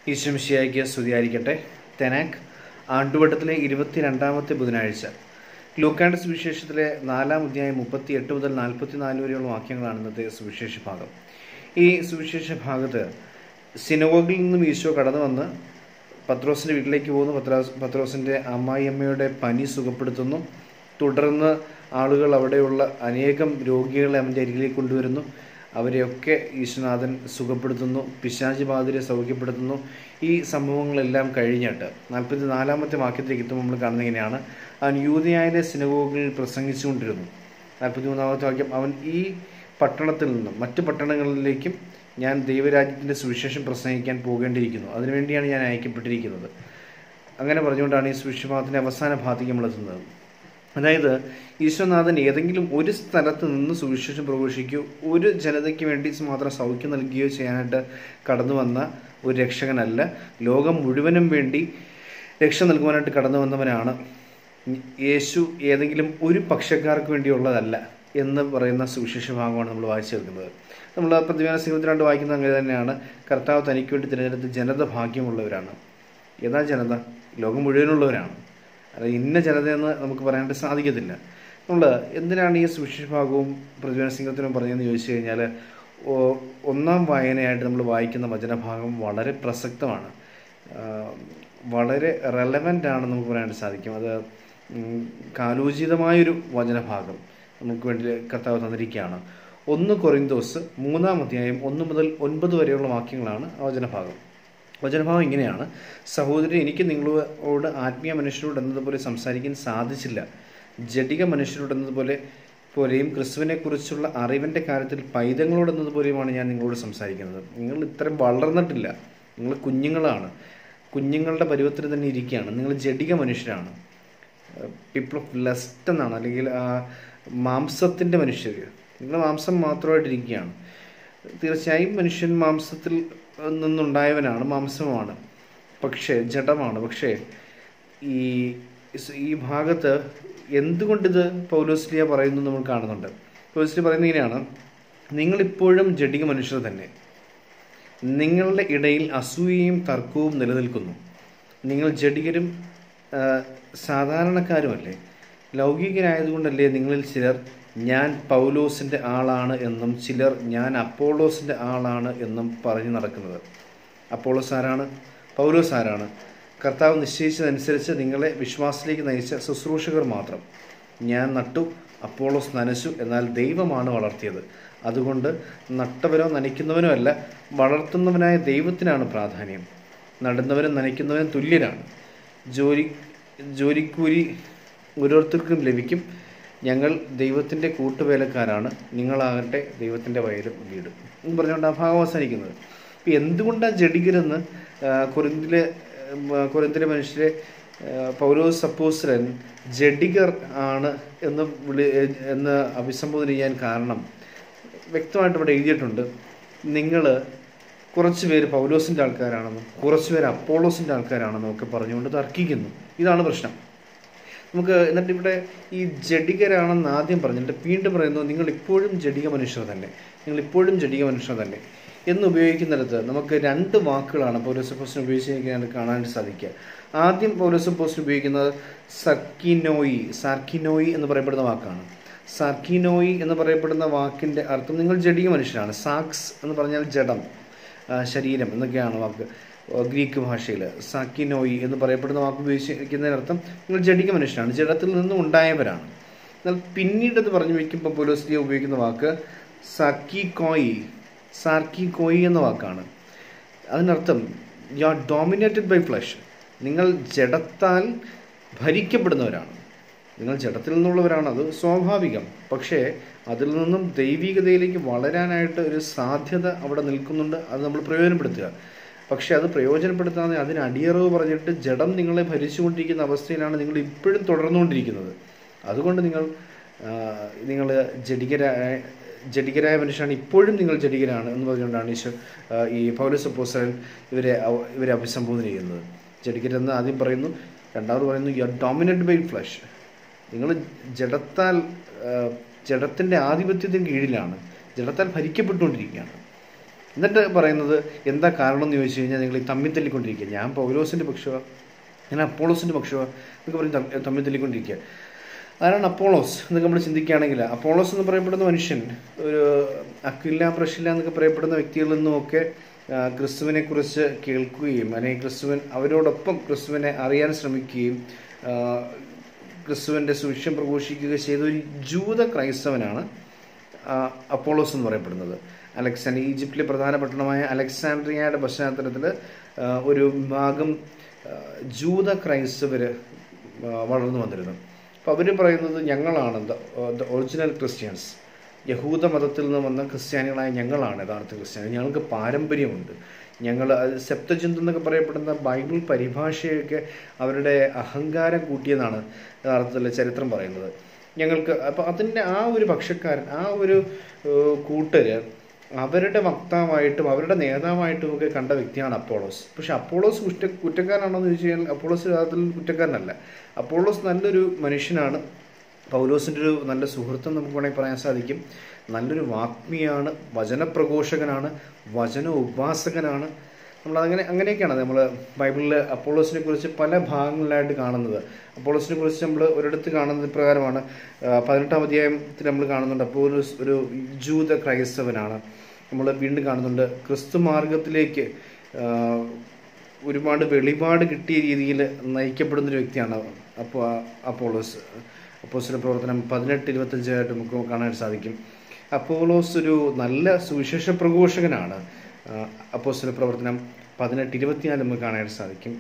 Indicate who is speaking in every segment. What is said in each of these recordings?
Speaker 1: ഈശ്വംശിയായിക്ക് സ്തുതിയായിരിക്കട്ടെ തെനാക്ക് ആണ്ടുവട്ടത്തിലെ ഇരുപത്തിരണ്ടാമത്തെ ബുധനാഴ്ച ലൂക്കാണ്ട് സുവിശേഷത്തിലെ നാലാം അധ്യായം മുപ്പത്തി എട്ട് മുതൽ നാൽപ്പത്തി നാല് വരെയുള്ള വാക്യങ്ങളാണ് ഇന്നത്തെ സുവിശേഷ ഭാഗം ഈ സുവിശേഷ ഭാഗത്ത് സിനഗോഗിൽ നിന്നും ഈശോ കടന്നു വന്ന് പത്രോസിൻ്റെ വീട്ടിലേക്ക് പോകുന്നു പത്രോസ് പത്രോസിൻ്റെ അമ്മായിയമ്മയുടെ പനി സുഖപ്പെടുത്തുന്നു തുടർന്ന് ആളുകൾ അവിടെയുള്ള അനേകം രോഗികളെ അവൻ്റെ അരികിലേക്ക് കൊണ്ടുവരുന്നു അവരെയൊക്കെ ഈശ്വനാഥൻ സുഖപ്പെടുത്തുന്നു പിശാചി ബാധിരെ സൗഖ്യപ്പെടുത്തുന്നു ഈ സംഭവങ്ങളെല്ലാം കഴിഞ്ഞിട്ട് നാൽപ്പത്തി നാലാമത്തെ വാക്യത്തിലേക്ക് എത്തുമ്പോൾ നമ്മൾ കാണുന്നത് ഇങ്ങനെയാണ് അവൻ യൂതിയായ സിനഗോഗിൽ പ്രസംഗിച്ചുകൊണ്ടിരുന്നു നാൽപ്പത്തി മൂന്നാമത്തെ വാക്യം അവൻ ഈ പട്ടണത്തിൽ നിന്നും മറ്റു പട്ടണങ്ങളിലേക്കും ഞാൻ ദൈവരാജ്യത്തിൻ്റെ സുവിശേഷം പ്രസംഗിക്കാൻ പോകേണ്ടിയിരിക്കുന്നു അതിനുവേണ്ടിയാണ് ഞാൻ അയക്കപ്പെട്ടിരിക്കുന്നത് അങ്ങനെ പറഞ്ഞുകൊണ്ടാണ് ഈ സുവിശേഷത്തിൻ്റെ അവസാന ഭാഗത്തേക്ക് നമ്മൾ എത്തുന്നത് അതായത് ഈശ്വരനാഥൻ ഏതെങ്കിലും ഒരു സ്ഥലത്ത് നിന്ന് സുവിശേഷം പ്രഘോഷിക്കുകയോ ഒരു ജനതയ്ക്ക് വേണ്ടി മാത്രം സൗഖ്യം നൽകുകയോ ചെയ്യാനായിട്ട് കടന്നു വന്ന ഒരു രക്ഷകനല്ല ലോകം മുഴുവനും വേണ്ടി രക്ഷ നൽകുവാനായിട്ട് കടന്നു വന്നവനാണ് യേശു ഏതെങ്കിലും ഒരു പക്ഷക്കാർക്ക് വേണ്ടിയുള്ളതല്ല എന്ന് പറയുന്ന സുവിശേഷ ഭാഗമാണ് നമ്മൾ വായിച്ചു കേൾക്കുന്നത് നമ്മൾ പ്രതിമാന സിംഹത്തിനാണ്ട് വായിക്കുന്നത് അങ്ങനെ തന്നെയാണ് കർത്താവ് തനിക്ക് വേണ്ടി തിരഞ്ഞെടുത്ത ജനത ഭാഗ്യമുള്ളവരാണ് ഏതാ ജനത ലോകം മുഴുവനുള്ളവരാണ് അത് ഇന്ന ജനതയെന്ന് നമുക്ക് പറയാനായിട്ട് സാധിക്കത്തില്ല നമ്മൾ എന്തിനാണ് ഈ സുവിശേഷ ഭാഗവും പ്രതിമാന സിംഹത്തിനും പറഞ്ഞതെന്ന് ചോദിച്ചു കഴിഞ്ഞാൽ ഒന്നാം വായനയായിട്ട് നമ്മൾ വായിക്കുന്ന വചനഭാഗം വളരെ പ്രസക്തമാണ് വളരെ റെലവൻ്റ് ആണെന്ന് നമുക്ക് പറയാനായിട്ട് സാധിക്കും അത് കാലോചിതമായൊരു വചനഭാഗം നമുക്ക് വേണ്ടി കർത്താവ് തന്നിരിക്കുകയാണ് ഒന്ന് കൊറിന്തോസ് മൂന്നാം അധ്യായം ഒന്ന് മുതൽ ഒൻപത് വരെയുള്ള വാക്യങ്ങളാണ് ആ വചനഭാഗം വചനഭാവം ഇങ്ങനെയാണ് സഹോദരി എനിക്ക് നിങ്ങളോട് ആത്മീയ മനുഷ്യരോട് എന്നതുപോലെ സംസാരിക്കാൻ സാധിച്ചില്ല ജഡിക മനുഷ്യരോട് എന്നതുപോലെ പോലെയും ക്രിസ്തുവിനെക്കുറിച്ചുള്ള അറിവിൻ്റെ കാര്യത്തിൽ പൈതങ്ങളോട് എന്നതുപോലെയുമാണ് ഞാൻ നിങ്ങളോട് സംസാരിക്കുന്നത് നിങ്ങൾ ഇത്രയും വളർന്നിട്ടില്ല നിങ്ങൾ കുഞ്ഞുങ്ങളാണ് കുഞ്ഞുങ്ങളുടെ പരുവത്തിൽ തന്നെ ഇരിക്കുകയാണ് നിങ്ങൾ ജഡിക മനുഷ്യരാണ് പീപ്പിൾ ഓഫ് ലെസ്റ്റ് എന്നാണ് അല്ലെങ്കിൽ മാംസത്തിൻ്റെ മനുഷ്യർ നിങ്ങൾ മാംസം മാത്രമായിട്ടിരിക്കുകയാണ് തീർച്ചയായും മനുഷ്യൻ മാംസത്തിൽ നിന്നുണ്ടായവനാണ് മാംസമാണ് പക്ഷേ ജഡമാണ് പക്ഷേ ഈ ഈ ഭാഗത്ത് എന്തുകൊണ്ടിത് പൗലോസ്ലിയ പറയുന്നു നമ്മൾ കാണുന്നുണ്ട് പൗലോസ്ലിയ പറയുന്നത് ഇങ്ങനെയാണ് നിങ്ങളിപ്പോഴും ജഡിക മനുഷ്യർ തന്നെ നിങ്ങളുടെ ഇടയിൽ അസൂയയും തർക്കവും നിലനിൽക്കുന്നു നിങ്ങൾ ജഡികരും സാധാരണക്കാരുമല്ലേ ലൗകികരായതുകൊണ്ടല്ലേ നിങ്ങളിൽ ചിലർ ഞാൻ പൗലോസിൻ്റെ ആളാണ് എന്നും ചിലർ ഞാൻ അപ്പോളോസിൻ്റെ ആളാണ് എന്നും പറഞ്ഞു നടക്കുന്നത് അപ്പോളോസ് ആരാണ് പൗലോസ് ആരാണ് കർത്താവ് നിശ്ചയിച്ചതനുസരിച്ച് നിങ്ങളെ വിശ്വാസത്തിലേക്ക് നയിച്ച ശുശ്രൂഷകർ മാത്രം ഞാൻ നട്ടു അപ്പോളോസ് നനച്ചു എന്നാൽ ദൈവമാണ് വളർത്തിയത് അതുകൊണ്ട് നട്ടവനോ നനയ്ക്കുന്നവനോ അല്ല വളർത്തുന്നവനായ ദൈവത്തിനാണ് പ്രാധാന്യം നടുന്നവനും നനയ്ക്കുന്നവനും തുല്യരാണ് ജോലി ജോലിക്കൂലി ഓരോരുത്തർക്കും ലഭിക്കും ഞങ്ങൾ ദൈവത്തിൻ്റെ കൂട്ടുവേലക്കാരാണ് നിങ്ങളാകട്ടെ ദൈവത്തിൻ്റെ വയലും വീടും എന്ന് പറഞ്ഞുകൊണ്ട് ആ ഭാഗം അവസാനിക്കുന്നത് ഇപ്പം എന്തുകൊണ്ടാണ് ജഡികരെന്ന് കൊറിന്തിലെ കൊറിന്തിലെ മനുഷ്യരെ പൗലോസ് സപ്പോസ്രൻ ജഡികർ ആണ് എന്ന് വിളി എന്ന് അഭിസംബോധന ചെയ്യാൻ കാരണം വ്യക്തമായിട്ട് ഇവിടെ എഴുതിയിട്ടുണ്ട് നിങ്ങൾ കുറച്ച് പേര് പൗലോസിൻ്റെ ആൾക്കാരാണെന്നും കുറച്ച് പേര് അപ്പോളോസിൻ്റെ ആൾക്കാരാണെന്നും ഒക്കെ പറഞ്ഞുകൊണ്ട് തർക്കിക്കുന്നു ഇതാണ് പ്രശ്നം നമുക്ക് എന്നിട്ട് ഇവിടെ ഈ ജഡികരാണെന്ന് ആദ്യം പറഞ്ഞിട്ട് വീണ്ടും പറയുന്നു നിങ്ങൾ ഇപ്പോഴും ജഡിക മനുഷ്യർ തന്നെ നിങ്ങൾ ഇപ്പോഴും ജഡിക മനുഷ്യർ തന്നെ എന്ന് ഉപയോഗിക്കുന്നിടത്ത് നമുക്ക് രണ്ട് വാക്കുകളാണ് പൗരസപ്പോസിന് ഉപയോഗിച്ചിരിക്കുന്നത് കാണാനായിട്ട് സാധിക്കുക ആദ്യം പൗരസപ്പോസിന് ഉപയോഗിക്കുന്നത് സർക്കിനോയി സാർക്കിനോയി എന്ന് പറയപ്പെടുന്ന വാക്കാണ് സാർക്കിനോയി എന്ന് പറയപ്പെടുന്ന വാക്കിൻ്റെ അർത്ഥം നിങ്ങൾ ജഡിക മനുഷ്യരാണ് സാക്സ് എന്ന് പറഞ്ഞാൽ ജഡം ശരീരം എന്നൊക്കെയാണ് വാക്ക് ഗ്രീക്ക് ഭാഷയിൽ സാക്കിനോയി എന്ന് പറയപ്പെടുന്ന വാക്ക് ഉപയോഗിച്ചിരിക്കുന്നതിനർത്ഥം നിങ്ങൾ ജഡിക മനുഷ്യരാണ് ജഡത്തിൽ നിന്നും ഉണ്ടായവരാണ് എന്നാൽ പിന്നീട് അത് പറഞ്ഞു വയ്ക്കുമ്പോൾ പോലോസ്ലിയ ഉപയോഗിക്കുന്ന വാക്ക് സാക്കി കോയി സാർക്കി കോയി എന്ന വാക്കാണ് അതിനർത്ഥം you are dominated by flesh നിങ്ങൾ ജഡത്താൽ ഭരിക്കപ്പെടുന്നവരാണ് നിങ്ങൾ ജഡത്തിൽ നിന്നുള്ളവരാണ് അത് സ്വാഭാവികം പക്ഷേ അതിൽ നിന്നും ദൈവികതയിലേക്ക് വളരാനായിട്ട് ഒരു സാധ്യത അവിടെ നിൽക്കുന്നുണ്ട് അത് നമ്മൾ പ്രയോജനപ്പെടുത്തുക പക്ഷേ അത് പ്രയോജനപ്പെടുത്താതെ അതിന് അടിയറവ് പറഞ്ഞിട്ട് ജഡം നിങ്ങളെ ഭരിച്ചുകൊണ്ടിരിക്കുന്ന അവസ്ഥയിലാണ് നിങ്ങൾ ഇപ്പോഴും തുടർന്നുകൊണ്ടിരിക്കുന്നത് അതുകൊണ്ട് നിങ്ങൾ നിങ്ങൾ ജഡികരായ ജഡികരായ മനുഷ്യരാണ് ഇപ്പോഴും നിങ്ങൾ ജഡികരാണ് എന്ന് പറഞ്ഞുകൊണ്ടാണ് ഈശോ ഈ പൗലസ് അപ്പോസൻ ഇവരെ ഇവരെ അഭിസംബോധന ചെയ്യുന്നത് ജഡികരെന്ന് ആദ്യം പറയുന്നു രണ്ടാമത് പറയുന്നു you are dominate by flesh നിങ്ങൾ ജഡത്താൽ ജഡത്തിൻ്റെ ആധിപത്യത്തിന് കീഴിലാണ് ജഡത്താൽ ഭരിക്കപ്പെട്ടുകൊണ്ടിരിക്കുകയാണ് എന്നിട്ട് പറയുന്നത് എന്താ കാരണം എന്ന് ചോദിച്ചു കഴിഞ്ഞാൽ നിങ്ങൾ ഈ തമ്മിൽ തല്ലിക്കൊണ്ടിരിക്കുക ഞാൻ പൗലോസിൻ്റെ പക്ഷമാണ് ഞാൻ അപ്പോളോസിൻ്റെ പക്ഷമാണ് എന്നൊക്കെ പറഞ്ഞ് തമ്മി- തമ്മിൽ തല്ലിക്കൊണ്ടിരിക്കുക ആരാണ് അപ്പോളോസ് എന്നൊക്കെ നമ്മൾ ചിന്തിക്കുകയാണെങ്കിൽ അപ്പോളോസ് എന്ന് പറയപ്പെടുന്ന മനുഷ്യൻ ഒരു അക്വില്ല പ്രഷില്ല എന്നൊക്കെ പറയപ്പെടുന്ന വ്യക്തികളിൽ നിന്നുമൊക്കെ ആ, ക്രിസ്തുവിനെക്കുറിച്ച് കേൾക്കുകയും അല്ലെങ്കിൽ ക്രിസ്തുവൻ അവരോടൊപ്പം ക്രിസ്തുവിനെ അറിയാൻ ശ്രമിക്കുകയും ആ, ക്രിസ്തുവിൻ്റെ സുവിശേഷം പ്രഘോഷിക്കുകയും ചെയ്ത ഒരു ജൂത ക്രൈസ്തവനാണ് ആ, അപ്പോളോസ് എന്ന് പറയപ്പെടുന്നത് അലക്സാണ്ടർ ഈജിപ്തിലെ പ്രധാന പട്ടണമായ അലക്സാൻഡ്രിയയുടെ പശ്ചാത്തലത്തിൽ ഒരു ഭാഗം ആ, ജൂത ക്രൈസ്തവർ വളർന്നു വന്നിരുന്നു അപ്പോൾ അവർ പറയുന്നത് ഞങ്ങളാണ് ദ ഒറിജിനൽ ക്രിസ്ത്യൻസ് യഹൂദ മതത്തിൽ നിന്ന് വന്ന ക്രിസ്ത്യാനികളായ ഞങ്ങളാണ് യഥാർത്ഥ ക്രിസ്ത്യാനി ഞങ്ങൾക്ക് പാരമ്പര്യമുണ്ട് ഞങ്ങൾ സെപ്തചിന്ത എന്നൊക്കെ പറയപ്പെടുന്ന ബൈബിൾ പരിഭാഷയൊക്കെ അവരുടെ അഹങ്കാരം കൂട്ടിയെന്നാണ് യഥാർത്ഥത്തിൽ ചരിത്രം പറയുന്നത് ഞങ്ങൾക്ക് അപ്പോൾ അതിൻ്റെ ആ ഒരു പക്ഷക്കാരൻ ആ ഒരു ഏഹ്, കൂട്ടര് അവരുടെ വക്താവായിട്ടും അവരുടെ നേതാവായിട്ടും ഒക്കെ കണ്ട വ്യക്തിയാണ് അപ്പോളോസ് പക്ഷെ അപ്പോളോസ് കുറ്റ കുറ്റക്കാരനാണോ എന്ന് ചോദിച്ചു കഴിഞ്ഞാൽ അപ്പോളോസ് യഥാർത്ഥത്തിൽ കുറ്റക്കാരനല്ല അപ്പോളോസ് നല്ലൊരു മനുഷ്യനാണ് പൗലോസിൻ്റെ ഒരു നല്ല സുഹൃത്തും നമുക്ക് വേണമെങ്കിൽ പറയാൻ സാധിക്കും നല്ലൊരു വാഗ്മിയാണ് വചനപ്രഘോഷകനാണ് വചന ഉപാസകനാണ് നമ്മൾ അങ്ങനെ അങ്ങനെയൊക്കെയാണ് നമ്മൾ ബൈബിളിൽ അപ്പോളോസിനെ കുറിച്ച് പല ഭാഗങ്ങളിലായിട്ട് കാണുന്നത് അപ്പോളോസിനെ കുറിച്ച് നമ്മൾ ഒരിടത്ത് കാണുന്നത് പ്രകാരമാണ് ആ, പതിനെട്ടാം അധ്യായത്തിൽ നമ്മൾ കാണുന്നുണ്ട് അപ്പോലോസ് ഒരു ജൂത ക്രൈസ്തവനാണ് നമ്മൾ വീണ്ടും കാണുന്നുണ്ട് ക്രിസ്തു മാർഗത്തിലേക്ക് ആ, ഒരുപാട് വെളിപാട് കിട്ടിയ രീതിയിൽ നയിക്കപ്പെടുന്ന ഒരു വ്യക്തിയാണ് അപ്പോൾ അപ്പോളോസ് അപ്പോസിന്റെ പ്രവർത്തനം പതിനെട്ട് ഇരുപത്തഞ്ചായിട്ട് നമുക്ക് കാണാൻ സാധിക്കും അപ്പോളോസ് ഒരു നല്ല സുവിശേഷ പ്രഘോഷകനാണ് അപ്പോസിന്റെ പ്രവർത്തനം പതിനെട്ട് ഇരുപത്തിനാല് നമുക്ക് കാണാൻ സാധിക്കും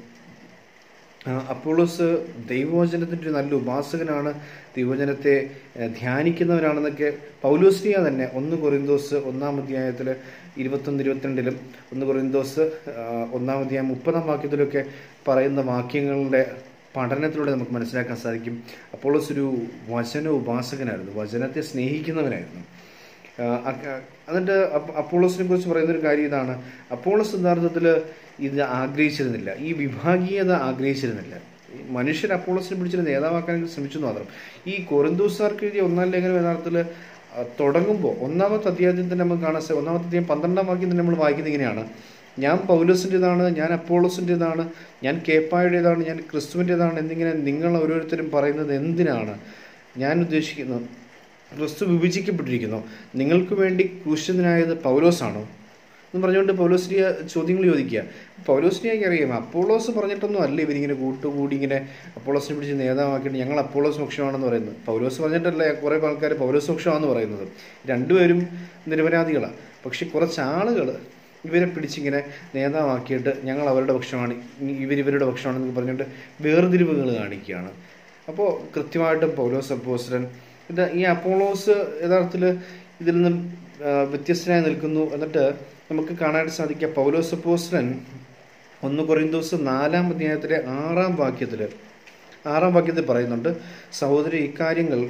Speaker 1: ആ, അപ്പോളോസ് ദൈവവചനത്തിൻ്റെ ഒരു നല്ല ഉപാസകനാണ് ദൈവവചനത്തെ ഏഹ്, ധ്യാനിക്കുന്നവരാണെന്നൊക്കെ പൗലോസ്ലിയ തന്നെ ഒന്ന് കൊറിന്തോസ് ഒന്നാം അധ്യായത്തിൽ ഇരുപത്തൊന്ന് ഇരുപത്തിരണ്ടിലും ഒന്ന് കൊറിന്തോസ് ആ, ഒന്നാം അധ്യായം മുപ്പതാം വാക്യത്തിലൊക്കെ പറയുന്ന വാക്യങ്ങളുടെ പഠനത്തിലൂടെ നമുക്ക് മനസ്സിലാക്കാൻ സാധിക്കും അപ്പോളോസ് ഒരു വചന ഉപാസകനായിരുന്നു വചനത്തെ സ്നേഹിക്കുന്നവനായിരുന്നു ആ, അ- എന്നിട്ട് അപ്പ- അപ്പോളോസിനെ കുറിച്ച് പറയുന്ന ഒരു കാര്യം ഇതാണ് അപ്പോളോസ് യഥാർത്ഥത്തിൽ ഇത് ആഗ്രഹിച്ചിരുന്നില്ല ഈ വിഭാഗീയത ആഗ്രഹിച്ചിരുന്നില്ല ഈ മനുഷ്യർ അപ്പോളോസിനെ പിടിച്ചൊരു നേതാവാക്കാൻ ശ്രമിച്ചു എന്ന് മാത്രം ഈ കൊറിന്തോസാർക്ക് എഴുതിയ ഒന്നാം ലേഖനം യഥാർത്ഥത്തിൽ തുടങ്ങുമ്പോൾ ഒന്നാമത്തെ അധ്യായത്തിൽ തന്നെ നമുക്ക് കാണാൻ സാധിക്കും ഒന്നാമത്തെ അധ്യായം പന്ത്രണ്ടാം വാക്യം തന്നെ നമ്മൾ വായിക്കുന്നത് ഇങ്ങനെയാണ് ഞാൻ പൗലോസിൻ്റെതാണ് ഞാൻ അപ്പോളോസിൻ്റെതാണ് ഞാൻ കേപ്പായുടേതാണ് ഞാൻ ക്രിസ്തുവിൻ്റെതാണ് എന്നിങ്ങനെ നിങ്ങൾ ഓരോരുത്തരും പറയുന്നത് എന്തിനാണ് ഞാൻ ഉദ്ദേശിക്കുന്നത് ക്രിസ്തു വിഭജിക്കപ്പെട്ടിരിക്കുന്നു നിങ്ങൾക്ക് വേണ്ടി ക്രൂശിതനായത് പൗലോസാണോ എന്ന് പറഞ്ഞുകൊണ്ട് പൗലോസ്ലിയ ചോദ്യങ്ങൾ ചോദിക്കുക പൗലോസ്ലിയക്ക് അറിയാം അപ്പോളോസ് പറഞ്ഞിട്ടൊന്നും അല്ല ഇവരിങ്ങനെ കൂട്ടുകൂടി ഇങ്ങനെ അപ്പോളോസിനെ പിടിച്ച് നേതാവാക്കിയിട്ട് ഞങ്ങൾ അപ്പോളോസ് പക്ഷമാണെന്ന് പറയുന്നത് പൗലോസ് പറഞ്ഞിട്ടല്ല കുറേ ആൾക്കാർ പൗലോസ് പക്ഷമാണെന്ന് പറയുന്നത് രണ്ടുപേരും നിരപരാധികളാണ് പക്ഷെ കുറച്ച് ആളുകൾ ഇവരെ പിടിച്ചിങ്ങനെ നേതാവാക്കിയിട്ട് ഞങ്ങൾ അവരുടെ പക്ഷമാണ് ഇവർ ഇവരുടെ പക്ഷമാണെന്ന് പറഞ്ഞുകൊണ്ട് വേർതിരിവുകൾ കാണിക്കുകയാണ് അപ്പോൾ കൃത്യമായിട്ടും പൗലോസ് അപ്പോസ്റ്റലൻ ഇത് ഈ അപ്പോളോസ് യഥാർത്ഥത്തിൽ ഇതിൽ നിന്നും ആ, വ്യത്യസ്തനായി നിൽക്കുന്നു എന്നിട്ട് നമുക്ക് കാണാൻ സാധിക്കുക പൗലോസ് അപ്പോസ്റ്റലൻ ഒന്ന് കൊറിന്തോസ് നാലാം അധ്യായത്തിലെ ആറാം വാക്യത്തിൽ ആറാം വാക്യത്തിൽ പറയുന്നുണ്ട് സഹോദരി ഇക്കാര്യങ്ങൾ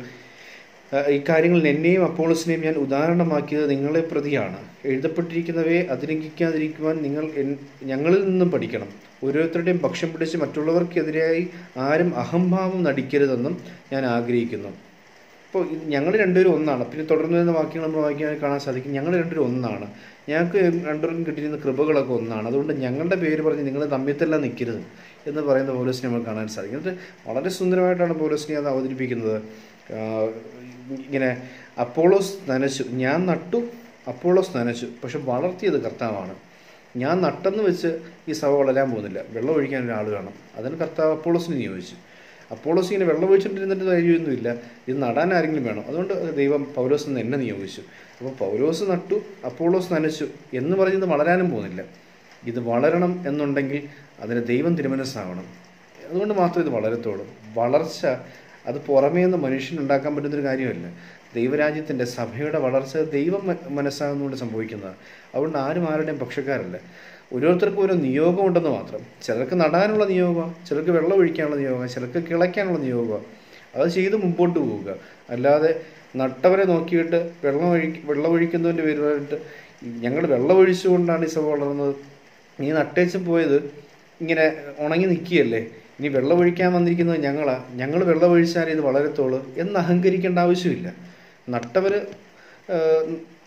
Speaker 1: ആ, ഇക്കാര്യങ്ങളിൽ എന്നെയും അപ്പോളസിനെയും ഞാൻ ഉദാഹരണമാക്കിയത് നിങ്ങളെ പ്രതിയാണ് എഴുതപ്പെട്ടിരിക്കുന്നവയെ അതിലംഘിക്കാതിരിക്കുവാൻ നിങ്ങൾ എൻ- ഞങ്ങളിൽ നിന്നും പഠിക്കണം ഓരോരുത്തരുടെയും പക്ഷം പിടിച്ച് മറ്റുള്ളവർക്കെതിരായി ആരും അഹംഭാവം നടിക്കരുതെന്നും ഞാൻ ആഗ്രഹിക്കുന്നു അപ്പോൾ ഞങ്ങൾ രണ്ടുപേരും ഒന്നാണ് പിന്നെ തുടർന്ന് വരുന്ന വാക്യങ്ങൾ നമ്മൾ വായിക്കാൻ കാണാൻ സാധിക്കും ഞങ്ങൾ രണ്ടുപേരും ഒന്നാണ് ഞങ്ങൾക്ക് രണ്ടുപേർക്കും കിട്ടിയിരുന്ന കൃപകളൊക്കെ ഒന്നാണ് അതുകൊണ്ട് ഞങ്ങളുടെ പേര് പറഞ്ഞ് നിങ്ങൾ തമ്മിൽ തന്നെ നിൽക്കരുത് എന്ന് പറയുന്ന പൗലോസിനെ നമ്മൾ കാണാൻ സാധിക്കും എന്നിട്ട് വളരെ സുന്ദരമായിട്ടാണ് പൗലോസിനെ അത് അവതരിപ്പിക്കുന്നത് ആഹ് ഇങ്ങനെ അപ്പോളോസ് നനച്ചു ഞാൻ നട്ടു അപ്പോളോസ് നനച്ചു പക്ഷെ വളർത്തിയത് കർത്താവാണ് ഞാൻ നട്ടെന്ന് വെച്ച് ഈ സഭ വളരാൻ പോകുന്നില്ല വെള്ളം ഒഴിക്കാൻ ഒരാൾ വേണം അതിന് കർത്താവ് അപ്പോളോസിനെ നിയോഗിച്ചു അപ്പോളോസ് ഇങ്ങനെ വെള്ളം ഒഴിച്ചിട്ടിരുന്നിട്ട് കാര്യമൊന്നുമില്ല ഇത് നടാൻ ആരെങ്കിലും വേണം അതുകൊണ്ട് ദൈവം പൗലോസ് എന്ന് എന്നെ നിയോഗിച്ചു അപ്പോൾ പൗലോസ് നട്ടു അപ്പോളോസ് നനച്ചു എന്ന് പറഞ്ഞത് വളരാനും പോകുന്നില്ല ഇത് വളരണം എന്നുണ്ടെങ്കിൽ അതിന് ദൈവം തിരുമനസ്സാവണം അതുകൊണ്ട് മാത്രമേ ഇത് വളരത്തുള്ളൂ വളർച്ച അത് പുറമേ നിന്ന് മനുഷ്യൻ ഉണ്ടാക്കാൻ പറ്റുന്നൊരു കാര്യമല്ല ദൈവരാജ്യത്തിൻ്റെ സഭയുടെ വളർച്ച ദൈവം മ- മനസ്സാകുന്നതുകൊണ്ട് സംഭവിക്കുന്നതാണ് അതുകൊണ്ട് ആരും ആരുടെയും പക്ഷക്കാരല്ല ഓരോരുത്തർക്കും ഓരോ നിയോഗം ഉണ്ടെന്ന് മാത്രം ചിലർക്ക് നടാനുള്ള നിയോഗമാണ് ചിലർക്ക് വെള്ളം ഒഴിക്കാനുള്ള നിയോഗമാണ് ചിലർക്ക് കിളയ്ക്കാനുള്ള നിയോഗമാണ് അത് ചെയ്ത് മുമ്പോട്ട് പോവുക അല്ലാതെ നട്ടവരെ നോക്കിയിട്ട് വെള്ളം ഒഴി വെള്ളം ഒഴിക്കുന്നതിൻ്റെ പേരിലായിട്ട് ഞങ്ങൾ വെള്ളം ഒഴിച്ചുകൊണ്ടാണ് ഈ സഭ വളർന്നത് നീ നട്ടേച്ച് പോയത് ഇങ്ങനെ ഉണങ്ങി നിൽക്കുകയല്ലേ ഇനി വെള്ളം ഒഴിക്കാൻ വന്നിരിക്കുന്നത് ഞങ്ങളാ ഞങ്ങൾ വെള്ളം ഒഴിച്ചാലേ ഇത് വളരത്തുള്ളൂ എന്ന് അഹങ്കരിക്കേണ്ട ആവശ്യമില്ല നട്ടവർ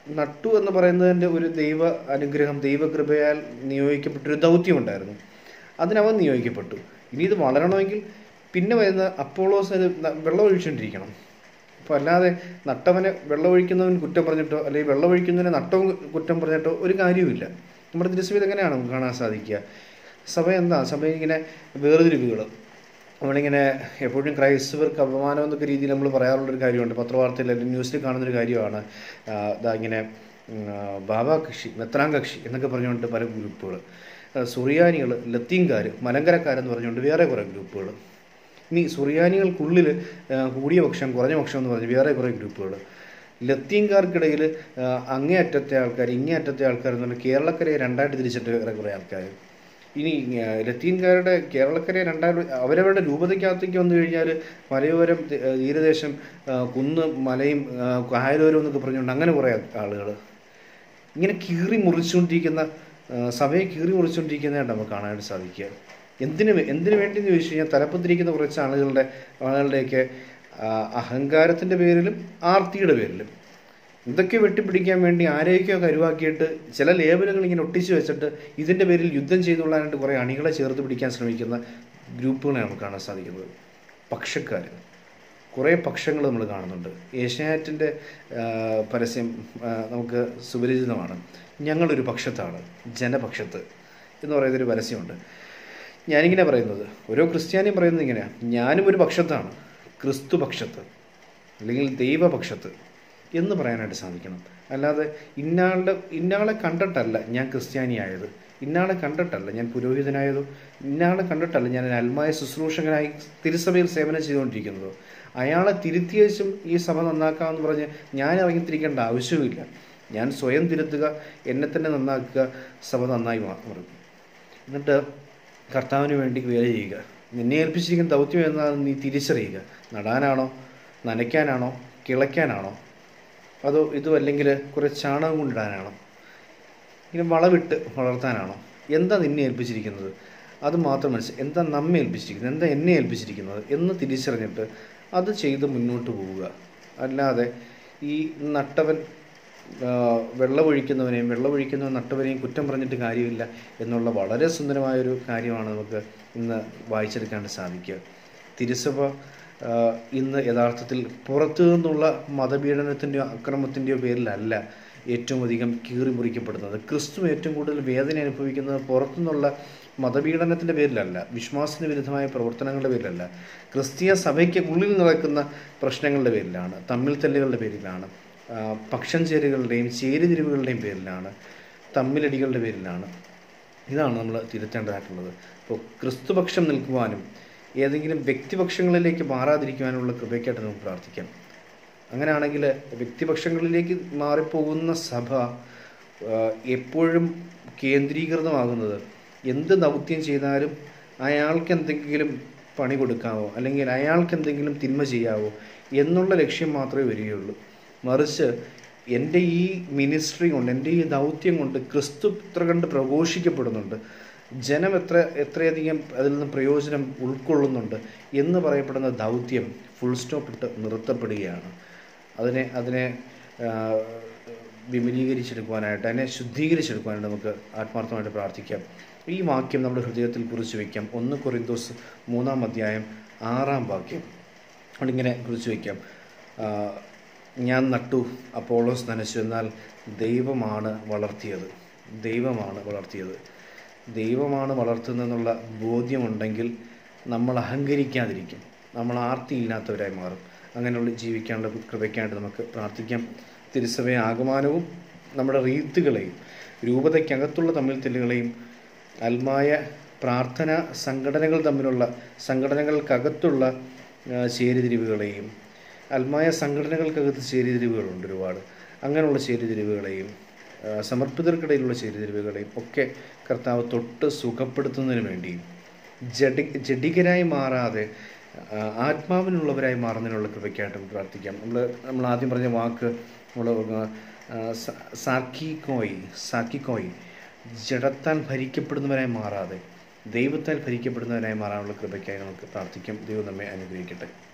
Speaker 1: നട്ടു എന്ന് പറയുന്നതിൻ്റെ ഒരു ദൈവ അനുഗ്രഹം ദൈവകൃപയാൽ നിയോഗിക്കപ്പെട്ടൊരു ദൗത്യമുണ്ടായിരുന്നു അതിനവൻ നിയോഗിക്കപ്പെട്ടു ഇനി ഇത് വളരണമെങ്കിൽ പിന്നെ വരുന്ന അപ്പോളോസ് അത് ന- വെള്ളം ഒഴിച്ചുകൊണ്ടിരിക്കണം അപ്പോൾ അല്ലാതെ നട്ടവനെ വെള്ളമൊഴിക്കുന്നവൻ കുറ്റം പറഞ്ഞിട്ടോ അല്ലെങ്കിൽ വെള്ളമൊഴിക്കുന്നതിനെ നട്ടവും കുറ്റം പറഞ്ഞിട്ടോ ഒരു കാര്യവുമില്ല നമ്മുടെ തിരുസഭയിൽ എങ്ങനെയാണ് നമുക്ക് കാണാൻ സാധിക്കുക സഭ എന്താ സഭ ഇങ്ങനെ വേർതിരിവുകൾ നമ്മളിങ്ങനെ എപ്പോഴും ക്രൈസ്തവർക്ക് അപമാനം എന്നൊക്കെ രീതിയിൽ നമ്മൾ പറയാറുള്ളൊരു കാര്യമുണ്ട് പത്രവാർത്തയിൽ അല്ലെങ്കിൽ ന്യൂസിൽ കാണുന്നൊരു കാര്യമാണ് ആ, ദാ ഇങ്ങനെ ഉം, ആ, ബാബാ കക്ഷി മെത്രാൻ കക്ഷി എന്നൊക്കെ പറഞ്ഞുകൊണ്ട് പല ഗ്രൂപ്പുകൾ സുറിയാനികൾ ലത്തീൻകാർ മലങ്കരക്കാരെന്ന് പറഞ്ഞുകൊണ്ട് വേറെ കുറേ ഗ്രൂപ്പുകൾ ഇനി സുറിയാനികൾക്കുള്ളിൽ ആ, കൂടിയ പക്ഷം കുറഞ്ഞ പക്ഷം എന്ന് പറഞ്ഞ് വേറെ കുറേ ഗ്രൂപ്പുകൾ ലത്തീൻകാർക്കിടയിൽ ആ, അങ്ങേയറ്റത്തെ ആൾക്കാർ ഇങ്ങേയറ്റത്തെ ആൾക്കാർ എന്ന് പറഞ്ഞാൽ കേരളക്കരയെ രണ്ടായിട്ട് തിരിച്ചിട്ട് വേറെ കുറേ ആൾക്കാർ ഇനി ആ, ലത്തീൻകാരുടെ കേരളക്കരയെ രണ്ടായിട്ട് അവരവരുടെ രൂപതയ്ക്കകത്തേക്ക് വന്നു കഴിഞ്ഞാൽ മലയോരം തി- ആ, തീരദേശം ആ, കുന്ന് മലയും ആ, കായലോരം എന്നൊക്കെ പറഞ്ഞുകൊണ്ട് അങ്ങനെ കുറേ ആളുകൾ ഇങ്ങനെ കീറി മുറിച്ചുകൊണ്ടിരിക്കുന്ന ആ, സഭയെ കീറി മുറിച്ചുകൊണ്ടിരിക്കുന്നതായിട്ട് നമുക്ക് കാണാനായിട്ട് സാധിക്കുക എന്തിനു വേ- എന്തിനു വേണ്ടി എന്ന് ചോദിച്ചു കഴിഞ്ഞാൽ തലപ്പത്തിരിക്കുന്ന കുറച്ച് ആളുകളുടെ ആളുകളുടെയൊക്കെ ആ, അഹങ്കാരത്തിൻ്റെ പേരിലും ആർത്തിയുടെ പേരിലും ഇതൊക്കെ വെട്ടിപ്പിടിക്കാൻ വേണ്ടി ആരെയൊക്കെയോ കരുവാക്കിയിട്ട് ചില ലേബലുകൾ ഇങ്ങനെ ഒട്ടിച്ചു വെച്ചിട്ട് ഇതിൻ്റെ പേരിൽ യുദ്ധം ചെയ്തുകൊള്ളാനായിട്ട് കുറേ അണികളെ ചേർത്ത് പിടിക്കാൻ ശ്രമിക്കുന്ന ഗ്രൂപ്പുകളെ നമുക്ക് കാണാൻ സാധിക്കുന്നത് പക്ഷക്കാർ കുറേ പക്ഷങ്ങൾ നമ്മൾ കാണുന്നുണ്ട് ഏഷ്യാനെറ്റിൻ്റെ പരസ്യം ആ, നമുക്ക് സുപരിചിതമാണ് ഞങ്ങളൊരു പക്ഷത്താണ് ജനപക്ഷത്ത് എന്ന് പറയുന്നൊരു പരസ്യമുണ്ട് ഞാനിങ്ങനെ പറയുന്നത് ഓരോ ക്രിസ്ത്യാനിയും പറയുന്നത് ഇങ്ങനെയാണ് ഞാനും ഒരു പക്ഷത്താണ് ക്രിസ്തു പക്ഷത്ത് അല്ലെങ്കിൽ ദൈവപക്ഷത്ത് എന്ന് പറയാനായിട്ട് സാധിക്കണം അല്ലാതെ ഇന്നാളുടെ ഇന്നാളെ കണ്ടിട്ടല്ല ഞാൻ ക്രിസ്ത്യാനിയായത് ഇന്നാളെ കണ്ടിട്ടല്ല ഞാൻ പുരോഹിതനായതോ ഇന്നാളെ കണ്ടിട്ടല്ല ഞാൻ ഒരു അൽമായ ശുശ്രൂഷകനായി തിരുസഭയിൽ സേവനം ചെയ്തുകൊണ്ടിരിക്കുന്നതോ അയാളെ തിരുത്തിയേച്ചും ഈ സഭ നന്നാക്കാമെന്ന് പറഞ്ഞ് ഞാൻ ഇറങ്ങിത്തിരിക്കേണ്ട ആവശ്യവുമില്ല ഞാൻ സ്വയം തിരുത്തുക എന്നെ തന്നെ നന്നാക്കുക സഭ നന്നായി മാ- മാറും എന്നിട്ട് കർത്താവിന് വേണ്ടി വേല ചെയ്യുക നിന്നെ ഏൽപ്പിച്ചിരിക്കുന്ന ദൗത്യം എന്താണെന്ന് നീ തിരിച്ചറിയുക നടാനാണോ നനയ്ക്കാനാണോ കിളയ്ക്കാനാണോ അതോ ഇതും അല്ലെങ്കിൽ കുറേ ചാണകം കൊണ്ടിടാനാണോ ഇങ്ങനെ വളവിട്ട് വളർത്താനാണോ എന്താ നിന്നെ ഏൽപ്പിച്ചിരിക്കുന്നത് അത് മാത്രം മനസ്സിൽ എന്താ നമ്മെ ഏൽപ്പിച്ചിരിക്കുന്നത് എന്താ എന്നെ ഏൽപ്പിച്ചിരിക്കുന്നത് എന്ന് തിരിച്ചറിഞ്ഞിട്ട് അത് ചെയ്ത് മുന്നോട്ട് പോവുക അല്ലാതെ ഈ നട്ടവൻ ആ, വെള്ളമൊഴിക്കുന്നവനെയും വെള്ളമൊഴിക്കുന്നവൻ നട്ടവനെയും കുറ്റം പറഞ്ഞിട്ട് കാര്യമില്ല എന്നുള്ള വളരെ സുന്ദരമായൊരു കാര്യമാണ് നമുക്ക് ഇന്ന് വായിച്ചെടുക്കാണ്ട് സാധിക്കുക തിരുസഭ ആ, ഇന്ന് യഥാർത്ഥത്തിൽ പുറത്തു നിന്നുള്ള മതപീഡനത്തിൻ്റെയോ അക്രമത്തിൻ്റെയോ പേരിലല്ല ഏറ്റവും അധികം കീറി മുറിക്കപ്പെടുന്നത് ക്രിസ്തു ഏറ്റവും കൂടുതൽ വേദന അനുഭവിക്കുന്നത് പുറത്തുനിന്നുള്ള മതപീഡനത്തിൻ്റെ പേരിലല്ല വിശ്വാസത്തിന് വിരുദ്ധമായ പ്രവർത്തനങ്ങളുടെ പേരിലല്ല ക്രിസ്തീയ സഭയ്ക്ക് ഉള്ളിൽ നടക്കുന്ന പ്രശ്നങ്ങളുടെ പേരിലാണ് തമ്മിൽ തല്ലുകളുടെ പേരിലാണ് ആ, പക്ഷം ചേരുകളുടെയും ചേരിതിരിവുകളുടെയും പേരിലാണ് തമ്മിലടികളുടെ പേരിലാണ് ഇതാണ് നമ്മൾ തിരുത്തേണ്ടതായിട്ടുള്ളത് അപ്പോൾ ക്രിസ്തുപക്ഷം നിൽക്കുവാനും ഏതെങ്കിലും വ്യക്തിപക്ഷങ്ങളിലേക്ക് മാറാതിരിക്കുവാനുള്ള കൃപയ്ക്കായിട്ട് നമുക്ക് പ്രാർത്ഥിക്കാം അങ്ങനെയാണെങ്കിൽ വ്യക്തിപക്ഷങ്ങളിലേക്ക് മാറിപ്പോകുന്ന സഭ ആ, എപ്പോഴും കേന്ദ്രീകൃതമാകുന്നത് എന്ത് ദൗത്യം ചെയ്താലും അയാൾക്ക് എന്തെങ്കിലും പണി കൊടുക്കാവോ അല്ലെങ്കിൽ അയാൾക്ക് എന്തെങ്കിലും തിന്മ ചെയ്യാവോ എന്നുള്ള ലക്ഷ്യം മാത്രമേ വരികയുള്ളൂ മറിച്ച് എൻ്റെ ഈ മിനിസ്ട്രി കൊണ്ട് എൻ്റെ ഈ ദൗത്യം കൊണ്ട് ക്രിസ്തു ഇത്ര കണ്ട് പ്രഘോഷിക്കപ്പെടുന്നുണ്ട് ജനം എത്ര എത്രയധികം അതിൽ നിന്ന് പ്രയോജനം ഉൾക്കൊള്ളുന്നുണ്ട് എന്ന് പറയപ്പെടുന്ന ദൗത്യം ഫുൾ സ്റ്റോപ്പ് ഇട്ട് നിർത്തപ്പെടുകയാണ് അതിനെ അതിനെ ആ, വിമലീകരിച്ചെടുക്കുവാനായിട്ട് അതിനെ ശുദ്ധീകരിച്ചെടുക്കുവാനായിട്ട് നമുക്ക് ആത്മാർത്ഥമായിട്ട് പ്രാർത്ഥിക്കാം ഈ വാക്യം നമ്മുടെ ഹൃദയത്തിൽ കുറിച്ച് വയ്ക്കാം ഒന്ന് കൊറിന്തോസ് മൂന്നാം അധ്യായം ആറാം വാക്യം അതിങ്ങനെ കുറിച്ച് വയ്ക്കാം ആ, ഞാൻ നട്ടു അപ്പോളോസ് നനച്ചു എന്നാൽ ദൈവമാണ് വളർത്തിയത് ദൈവമാണ് വളർത്തിയത് ദൈവമാണ് വളർത്തുന്നതെന്നുള്ള ബോധ്യമുണ്ടെങ്കിൽ നമ്മൾ അഹങ്കരിക്കാതിരിക്കും നമ്മൾ ആർത്തിയില്ലാത്തവരായി മാറും അങ്ങനെയുള്ള ജീവിക്കാനുള്ള കൃപയ്ക്കായിട്ട് നമുക്ക് പ്രാർത്ഥിക്കാം തിരുസഭയെ ആകമാനവും നമ്മുടെ റീത്തുകളെയും രൂപതയ്ക്കകത്തുള്ള തമ്മിൽ തെല്ലുകളെയും അൽമായ പ്രാർത്ഥന സംഘടനകൾ തമ്മിലുള്ള സംഘടനകൾക്കകത്തുള്ള ആ, ചേരിതിരിവുകളെയും അൽമായ സംഘടനകൾക്കകത്ത് ചേരിതിരിവുകളുണ്ട് ഒരുപാട് അങ്ങനെയുള്ള ചേരിതിരിവുകളെയും ആ, സമർപ്പിതർക്കിടയിലുള്ള ചേരിതിരിവുകളെയും ഒക്കെ കർത്താവ് തൊട്ട് സുഖപ്പെടുത്തുന്നതിന് വേണ്ടിയും ജഡി ജഡികരായി മാറാതെ ആ, ആത്മാവിനുള്ളവരായി മാറുന്നതിനുള്ള കൃപയ്ക്കായിട്ട് നമുക്ക് പ്രാർത്ഥിക്കാം നമ്മൾ നമ്മൾ ആദ്യം പറഞ്ഞ വാക്ക് നമ്മൾ സാക്കിക്കോയി സാക്കിക്കോയി ജഡത്താൽ ഭരിക്കപ്പെടുന്നവരായി മാറാതെ ദൈവത്താൽ ഭരിക്കപ്പെടുന്നവരായി മാറാനുള്ള കൃപയ്ക്കായി നമുക്ക് പ്രാർത്ഥിക്കാം ദൈവം നമ്മെ അനുഗ്രഹിക്കട്ടെ